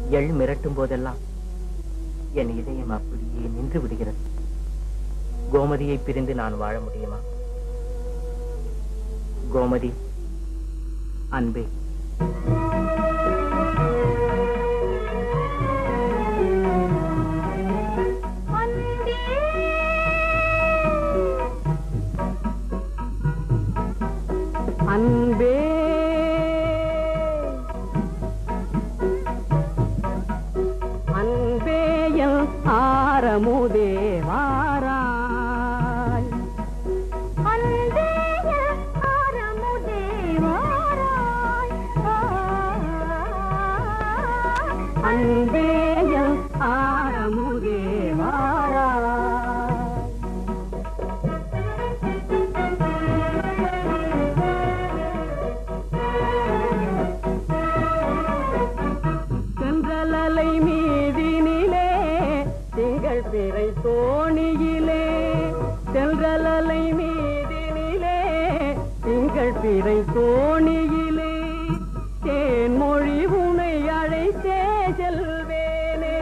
எள் மிரட்டும் போதெல்லாம் என் இதயம் அப்படியே நின்று விடுகிறது கோமதியை பிரிந்து நான் வாழ முடியுமா கோமதி அன்பே அன்பே அன்பேயல் ஆரமுதே வாராய் அன்பேயல் ஆரமுதே வாராய் சென்றலலை மீதினிலே திங்கள் பிறை தோணியிலே சென்றலலை மீதினிலே திங்கள் பிறை தோணியிலே தேன்மொழி உனை அழைத்தே செல்வேனே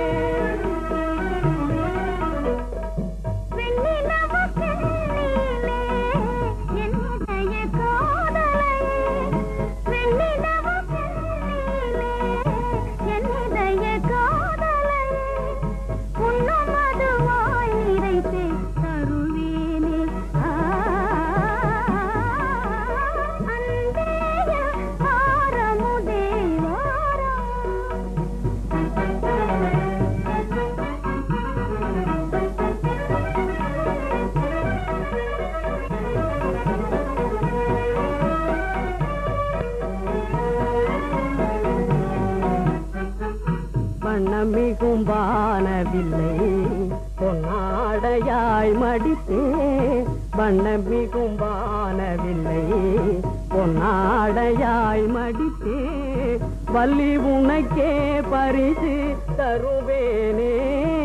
வண்ணமிகும் வானவில்லை பொன்னாடையாய் மடித்தே வண்ணமிகும் வானவில்லை பொன்னாடையாய் மடித்தே வள்ளி உனக்கே பரிசு தருவேனே